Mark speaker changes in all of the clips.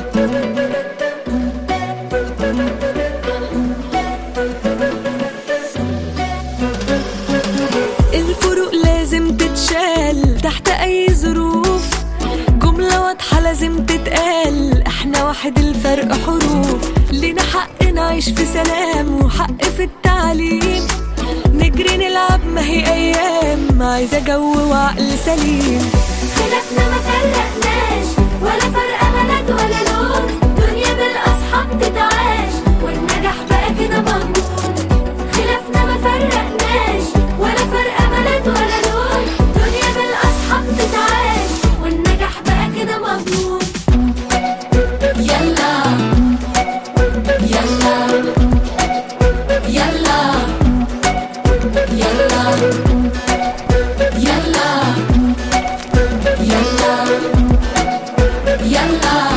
Speaker 1: الفروق لازم تتشال تحت اي ظروف جملة واضحة لازم تتقال احنا واحد الفرق حروف لينا حق نعيش في سلام وحق في التعليم نجري نلعب ما هي ايام عايزة جو وعقل سليم
Speaker 2: خلافنا ما فرقناش ولا فرق بلد ولا لون دنيا بالاصحاب تتعاش والنجاح بقى كده مضمون خلافنا ما فرقناش ولا فرق بلد ولا لون دنيا بالاصحاب تتعاش والنجاح بقى كده مضمون يلا يلا يلا يلا يلا يلا يلا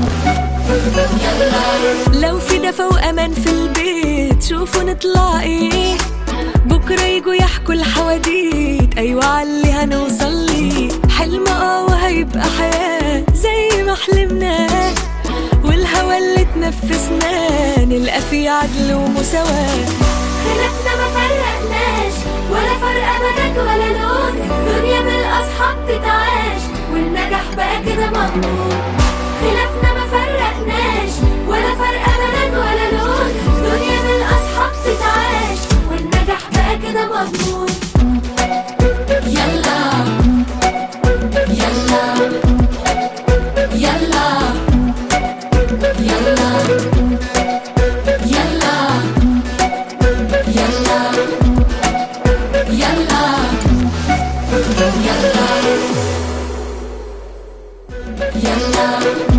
Speaker 2: يلا
Speaker 1: لو في دفا وامان في البيت شوفوا نطلع ايه بكره يجوا يحكوا الحواديت ايوه عاللي هنوصل ليه حلم اه وهيبقى حياه زي ما حلمناه والهوى اللي تنفسناه نلقى فيه عدل ومساواه
Speaker 2: خلافنا ما فرقناش ولا فرق بلد ولا لون دنيا بالاصحاب تتعاش والنجاح بقى كده مضمون خلافنا ما فرقناش ولا فرق بلد ولا لون دنيا بالاصحاب تتعاش والنجاح بقى كده مضمون يلا يلا يلا يلا يلا يلا يلا يلا يلا